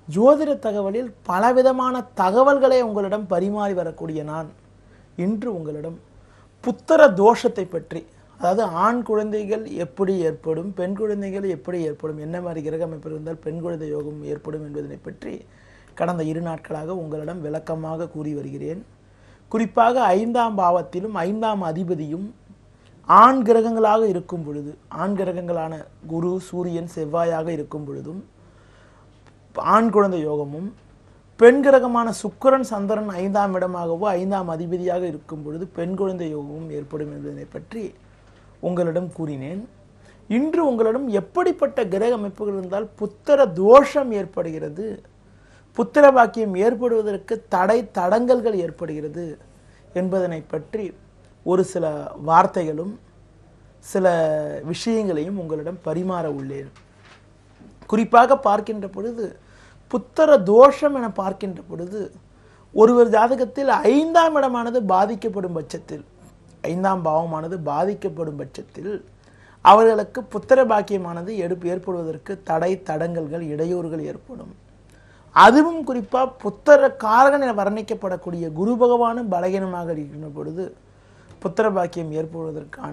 ஜோதிட தகவலில் பலவிதமான தகவல்களை உங்களிடம் பரிமாறி வரக்கூடிய நான் இன்று உங்களிடம் புத்திர தோஷத்தை பற்றி அதாவது ஆண் குழந்தைகள் எப்படி ஏற்படும் பெண் குழந்தைகள் எப்படி ஏற்படும் என்ன மாதிரி கிரக அமைப்பு இருந்தால் பெண் குழந்தை யோகம் ஏற்படும் என்பதனை பற்றி கடந்த இரு நாட்களாக உங்களிடம் விளக்கமாக கூறி வருகிறேன் குறிப்பாக ஐந்தாம் பாவத்திலும் ஐந்தாம் அதிபதியும் ஆண் கிரகங்களாக இருக்கும் பொழுது ஆண் கிரகங்களான குரு சூரியன் செவ்வாயாக இருக்கும் பொழுதும் ஆண் குழந்தை யோகமும் பெண் கிரகமான சுக்கிரன் சந்திரன் ஐந்தாம் இடமாகவோ ஐந்தாம் அதிபதியாக இருக்கும் பொழுது பெண் குழந்தை யோகமும் ஏற்படும் என்பதனை பற்றி உங்களிடம் கூறினேன் இன்று உங்களிடம் எப்படிப்பட்ட கிரக அமைப்புகள் இருந்தால் புத்திர தோஷம் ஏற்படுகிறது புத்திர பாக்கியம் ஏற்படுவதற்கு தடை தடங்கல்கள் ஏற்படுகிறது என்பதனை பற்றி ஒரு சில வார்த்தைகளும் சில விஷயங்களையும் உங்களிடம் பரிமாற உள்ளேன் குறிப்பாக பார்க்கின்ற பொழுது புத்திர தோஷம் என பார்க்கின்ற பொழுது ஒருவர் ஜாதகத்தில் ஐந்தாம் இடமானது பாதிக்கப்படும் பட்சத்தில் ஐந்தாம் பாவமானது பாதிக்கப்படும் பட்சத்தில் அவர்களுக்கு புத்திர பாக்கியமானது எடுப்பு ஏற்படுவதற்கு தடை தடங்கல்கள் இடையூறுகள் ஏற்படும் அதுவும் குறிப்பா புத்திர காரகன் என வர்ணிக்கப்படக்கூடிய குரு பகவானும் பலகீனமாக இருக்கின்ற பொழுது புத்திர பாக்கியம் ஏற்படுவதற்கான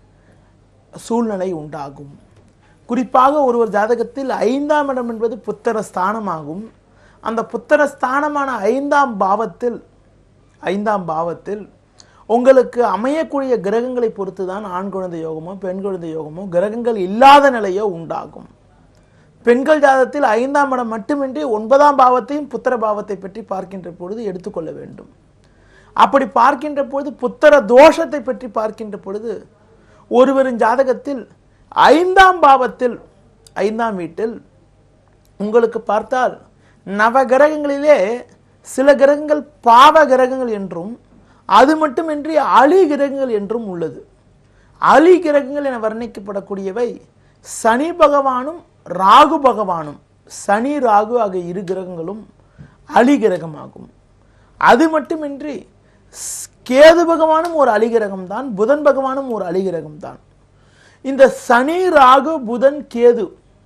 சூழ்நிலை உண்டாகும் குறிப்பாக ஒருவர் ஜாதகத்தில் ஐந்தாம் இடம் என்பது புத்திர ஸ்தானமாகும் அந்த புத்திர ஸ்தானமான ஐந்தாம் பாவத்தில் ஐந்தாம் பாவத்தில் உங்களுக்கு அமையக்கூடிய கிரகங்களை பொறுத்து தான் ஆண் குழந்தை யோகமோ பெண் குழந்தை யோகமோ கிரகங்கள் இல்லாத நிலையோ உண்டாகும் பெண்கள் ஜாதகத்தில் ஐந்தாம் இடம் மட்டுமின்றி ஒன்பதாம் பாவத்தையும் புத்திர பாவத்தை பற்றி பார்க்கின்ற பொழுது எடுத்துக்கொள்ள வேண்டும் அப்படி பார்க்கின்ற பொழுது புத்திர தோஷத்தை பற்றி பார்க்கின்ற பொழுது ஒருவரின் ஜாதகத்தில் ஐந்தாம் பாவத்தில் ஐந்தாம் வீட்டில் உங்களுக்கு பார்த்தால் நவ கிரகங்களிலே சில கிரகங்கள் பாவ கிரகங்கள் என்றும் அது மட்டுமின்றி அலி கிரகங்கள் என்றும் உள்ளது அலி கிரகங்கள் என வர்ணிக்கப்படக்கூடியவை சனி பகவானும் ராகு பகவானும் சனி ராகு ஆகிய இரு கிரகங்களும் அலி கிரகமாகும் அது மட்டுமின்றி ஸ்- கேது பகவானும் ஒரு அலிகிரகம் தான் புதன் பகவானும் ஒரு அலிகிரகம் தான் இந்த சனி ராகு புதன் கேது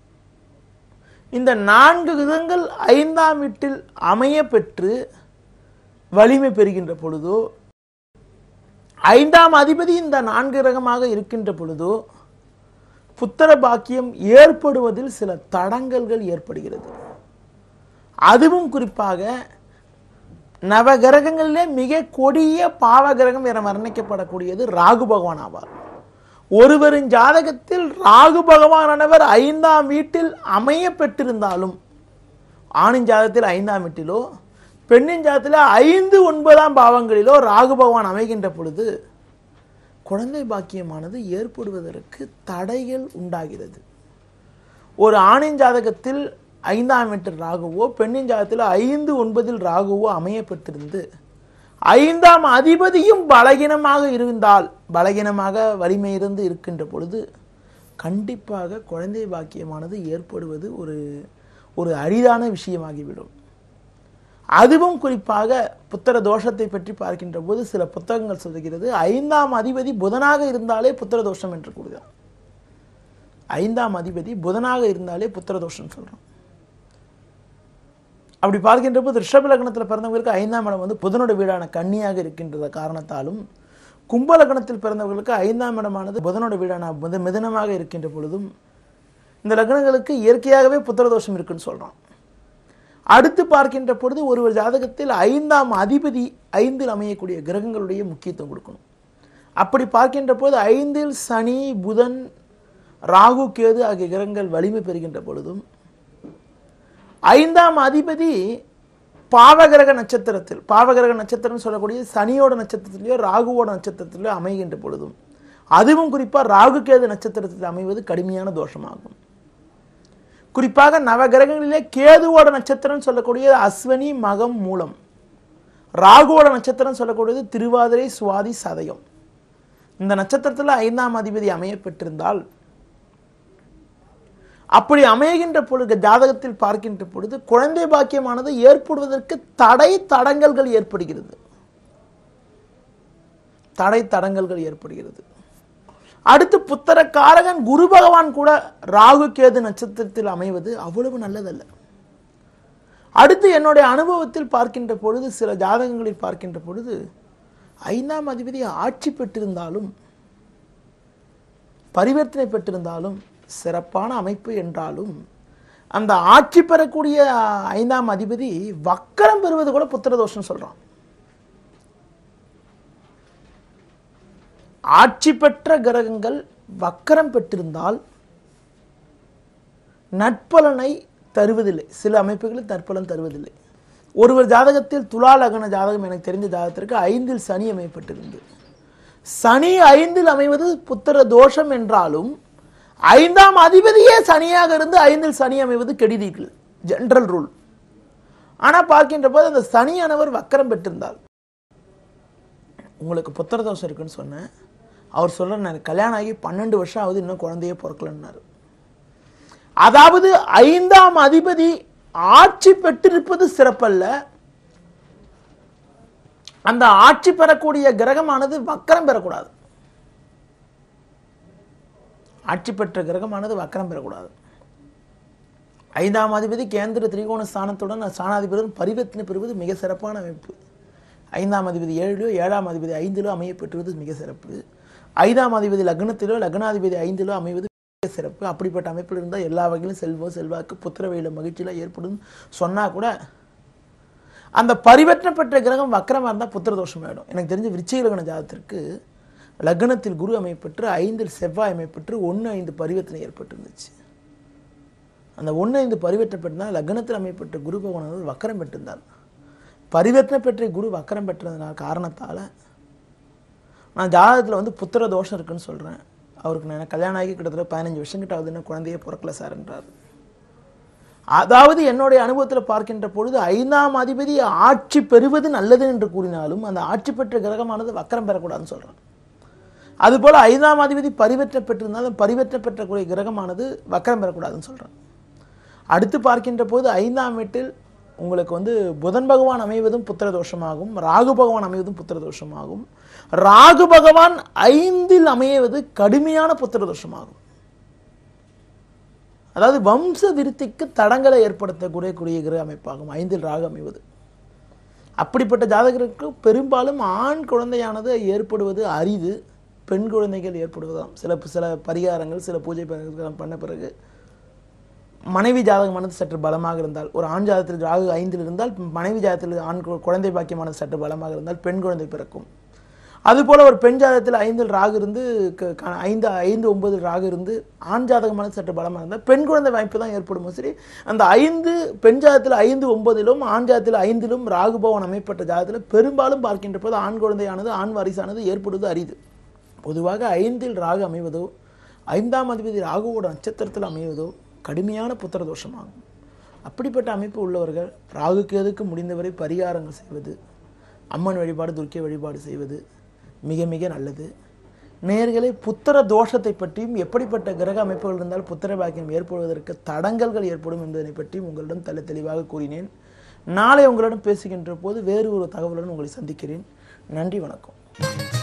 இந்த நான்கு கிரகங்கள் ஐந்தாம் வீட்டில் அமைய பெற்று வலிமை பெறுகின்ற பொழுதோ ஐந்தாம் அதிபதி இந்த நான்கு கிரகமாக இருக்கின்ற பொழுதோ புத்திர பாக்கியம் ஏற்படுவதில் சில தடங்கல்கள் ஏற்படுகிறது அதுவும் குறிப்பாக நவகிரகங்களிலே மிக கொடிய பாவகிரகம் என வர்ணிக்கப்படக்கூடியது ராகு பகவான் ஆவார் ஒருவரின் ஜாதகத்தில் ராகு பகவானானவர் ஐந்தாம் வீட்டில் அமைய பெற்றிருந்தாலும் ஆணின் ஜாதகத்தில் ஐந்தாம் வீட்டிலோ பெண்ணின் ஜாதகத்தில் ஐந்து ஒன்பதாம் பாவங்களிலோ ராகு பகவான் அமைகின்ற பொழுது குழந்தை பாக்கியமானது ஏற்படுவதற்கு தடைகள் உண்டாகிறது ஒரு ஆணின் ஜாதகத்தில் ஐந்தாம் வீட்டில் ராகுவோ பெண்ணின் ஜாதகத்தில் ஐந்து ஒன்பதில் ராகுவோ அமையப்பட்டிருந்து ஐந்தாம் அதிபதியும் பலகீனமாக இருந்தால் பலகீனமாக வலிமை இருந்து இருக்கின்ற பொழுது கண்டிப்பாக குழந்தை பாக்கியமானது ஏற்படுவது ஒரு ஒரு அரிதான விஷயமாகிவிடும் அதுவும் குறிப்பாக புத்திர தோஷத்தை பற்றி பார்க்கின்ற போது சில புத்தகங்கள் சொல்லுகிறது ஐந்தாம் அதிபதி புதனாக இருந்தாலே புத்திர தோஷம் என்று கூறுகிறார் ஐந்தாம் அதிபதி புதனாக இருந்தாலே புத்திர தோஷம் சொல்றோம் அப்படி பார்க்கின்ற போது ரிஷப லக்னத்தில் பிறந்தவங்களுக்கு ஐந்தாம் இடம் வந்து புதனோட வீடான கன்னியாக இருக்கின்ற காரணத்தாலும் கும்ப லக்னத்தில் பிறந்தவர்களுக்கு ஐந்தாம் இடமானது புதனோட வீடான மித மிதனமாக இருக்கின்ற பொழுதும் இந்த லக்னங்களுக்கு இயற்கையாகவே புத்திர தோஷம் இருக்குன்னு சொல்றோம் அடுத்து பார்க்கின்ற பொழுது ஒருவர் ஜாதகத்தில் ஐந்தாம் அதிபதி ஐந்தில் அமையக்கூடிய கிரகங்களுடைய முக்கியத்துவம் கொடுக்கணும் அப்படி பார்க்கின்ற போது ஐந்தில் சனி புதன் ராகு கேது ஆகிய கிரகங்கள் வலிமை பெறுகின்ற பொழுதும் ஐந்தாம் அதிபதி பாவகிரக நட்சத்திரத்தில் பாவகிரக நட்சத்திரம் சொல்லக்கூடிய சனியோட நட்சத்திரத்திலேயோ ராகுவோட நட்சத்திரத்திலேயோ அமைகின்ற பொழுதும் அதுவும் குறிப்பாக ராகு கேது நட்சத்திரத்தில் அமைவது கடுமையான தோஷமாகும் குறிப்பாக நவகிரகங்களிலே கேதுவோட நட்சத்திரம் சொல்லக்கூடிய அஸ்வனி மகம் மூலம் ராகுவோட நட்சத்திரம் சொல்லக்கூடியது திருவாதிரை சுவாதி சதயம் இந்த நட்சத்திரத்தில் ஐந்தாம் அதிபதி அமைய பெற்றிருந்தால் அப்படி அமைகின்ற பொழுது ஜாதகத்தில் பார்க்கின்ற பொழுது குழந்தை பாக்கியமானது ஏற்படுவதற்கு தடை தடங்கல்கள் ஏற்படுகிறது தடை தடங்கல்கள் ஏற்படுகிறது அடுத்து புத்திர காரகன் குரு பகவான் கூட ராகு கேது நட்சத்திரத்தில் அமைவது அவ்வளவு நல்லதல்ல அடுத்து என்னுடைய அனுபவத்தில் பார்க்கின்ற பொழுது சில ஜாதகங்களில் பார்க்கின்ற பொழுது ஐந்தாம் அதிபதி ஆட்சி பெற்றிருந்தாலும் பரிவர்த்தனை பெற்றிருந்தாலும் சிறப்பான அமைப்பு என்றாலும் அந்த ஆட்சி பெறக்கூடிய ஐந்தாம் அதிபதி வக்கரம் பெறுவது கூட புத்திரதோஷம் சொல்றான் ஆட்சி பெற்ற கிரகங்கள் வக்கரம் பெற்றிருந்தால் நட்பலனை தருவதில்லை சில அமைப்புகளில் நற்பலன் தருவதில்லை ஒருவர் ஜாதகத்தில் துலா லக்ன ஜாதகம் எனக்கு தெரிந்த ஜாதகத்திற்கு ஐந்தில் சனி அமையப்பட்டிருந்தது சனி ஐந்தில் அமைவது புத்திர தோஷம் என்றாலும் ஐந்தாம் அதிபதியே சனியாக இருந்து ஐந்தில் சனி அமைவது கெடிதீர்கள் ஜெனரல் ரூல் ஆனா பார்க்கின்ற போது அந்த சனியானவர் வக்கரம் பெற்றிருந்தால் உங்களுக்கு புத்திர தோஷம் இருக்குன்னு சொன்னேன் அவர் சொல்ற நான் கல்யாணம் ஆகி பன்னெண்டு வருஷம் ஆகுது இன்னும் குழந்தையே பிறக்கலன்னாரு அதாவது ஐந்தாம் அதிபதி ஆட்சி பெற்றிருப்பது சிறப்பல்ல அந்த ஆட்சி பெறக்கூடிய கிரகமானது வக்கரம் பெறக்கூடாது ஆட்சி பெற்ற கிரகமானது வக்கரம் பெறக்கூடாது ஐந்தாம் அதிபதி கேந்திர திரிகோண ஸ்தானத்துடன் ஸ்தானாதிபதியுடன் பரிவர்த்தனை பெறுவது மிக சிறப்பான அமைப்பு ஐந்தாம் அதிபதி ஏழிலோ ஏழாம் அதிபதி ஐந்திலோ அமைய பெற்றுவது மிக சிறப்பு ஐந்தாம் அதிபதி லக்னத்திலோ லக்னாதிபதி ஐந்திலோ அமைவது மிக சிறப்பு அப்படிப்பட்ட அமைப்பில் இருந்தால் எல்லா வகையிலும் செல்வம் செல்வாக்கு புத்திரவையில மகிழ்ச்சியில் ஏற்படும் சொன்னா கூட அந்த பரிவர்த்தனை பெற்ற கிரகம் வக்கரமா இருந்தால் புத்திர தோஷம் ஆயிடும் எனக்கு தெரிஞ்ச விருச்சிக லக்ன ஜாதத்திற்கு லக்னத்தில் குரு அமைப்பெற்று ஐந்தில் செவ்வாய் அமைப்பெற்று ஒன்று ஐந்து பரிவர்த்தனை ஏற்பட்டிருந்துச்சு அந்த ஒன்று ஐந்து பரிவர்த்தனை பெற்றிருந்தால் லக்னத்தில் அமைப்பெற்ற குரு பகவான் வக்கரம் பெற்றிருந்தார் பரிவர்த்தனை பெற்ற குரு வக்கரம் பெற்றதுனால காரணத்தால் நான் ஜாதகத்தில் வந்து புத்திர தோஷம் இருக்குன்னு சொல்கிறேன் அவருக்கு நான் கல்யாணம் ஆகி கிட்டத்தட்ட பதினஞ்சு வருஷம் கிட்ட ஆகுது இன்னும் குழந்தையே பிறக்கல சார் என்றார் அதாவது என்னுடைய அனுபவத்தில் பார்க்கின்ற பொழுது ஐந்தாம் அதிபதி ஆட்சி பெறுவது நல்லது என்று கூறினாலும் அந்த ஆட்சி பெற்ற கிரகமானது வக்கரம் பெறக்கூடாதுன்னு சொல்கிறேன் அதுபோல் ஐந்தாம் அதிபதி பரிவர்த்தனை பெற்றிருந்தாலும் பரிவர்த்தனை பெற்றக்கூடிய கிரகமானது வக்கரம் பெறக்கூடாதுன்னு சொல்கிறேன் அடுத்து பார்க்கின்ற போது ஐந்தாம் வீட்டில் உங்களுக்கு வந்து புதன் பகவான் அமைவதும் புத்திர தோஷமாகும் ராகு பகவான் அமைவதும் புத்திர தோஷமாகும் ராகு பகவான் ஐந்தில் அமைவது கடுமையான புத்திர தோஷமாகும் அதாவது வம்ச விருத்திக்கு தடங்களை ஏற்படுத்தக்கூடிய கூடிய கிரக அமைப்பாகும் ஐந்தில் ராகு அமைவது அப்படிப்பட்ட ஜாதகருக்கு பெரும்பாலும் ஆண் குழந்தையானது ஏற்படுவது அரிது பெண் குழந்தைகள் ஏற்படுவதாம் சில சில பரிகாரங்கள் சில பூஜை பரிகாரம் பண்ண பிறகு மனைவி ஜாதகமானது சற்று பலமாக இருந்தால் ஒரு ஆண் ஜாதகத்தில் ராகு ஐந்தில் இருந்தால் மனைவி ஜாதகத்தில் ஆண் கு- குழந்தை பாக்கியமானது சற்று பலமாக இருந்தால் பெண் குழந்தை பிறக்கும் அதுபோல ஒரு பெண் ஜாதகத்தில் ஐந்தில் ராகு இருந்து க- க- ஐந்து ஐந்து ஒன்பது ராகு இருந்து ஆண் ஜாதகமானது சற்று பலமாக இருந்தால் பெண் குழந்தை வாய்ப்பு தான் ஏற்படும் சரி அந்த ஐந்து பெண் ஜாதகத்தில் ஐந்து ஒன்பதிலும் ஆண் ஜாதகத்தில் ஐந்திலும் ராகு பவன் அமைப்பட்ட ஜாதகத்தில் பெரும்பாலும் பார்க்கின்ற போது ஆண் குழந்தையானது ஆண் வாரிசானது ஏற்படுவது அரிது பொதுவாக ஐந்தில் ராகு அமைவதோ ஐந்தாம் அதிபதி ராகுவோட நட்சத்திரத்தில் அமைவதோ கடுமையான புத்திர தோஷமாகும் அப்படிப்பட்ட அமைப்பு உள்ளவர்கள் ராகுக்கு எதுக்கு முடிந்தவரை பரிகாரங்கள் செய்வது அம்மன் வழிபாடு துர்க்கை வழிபாடு செய்வது மிக மிக நல்லது நேர்களை புத்திர தோஷத்தை பற்றியும் எப்படிப்பட்ட கிரக அமைப்புகள் இருந்தால் புத்திர பாக்கியம் ஏற்படுவதற்கு தடங்கல்கள் ஏற்படும் என்பதனை பற்றியும் உங்களிடம் தெள்ள தெளிவாக கூறினேன் நாளை உங்களிடம் பேசுகின்ற போது வேறு ஒரு தகவலுடன் உங்களை சந்திக்கிறேன் நன்றி வணக்கம்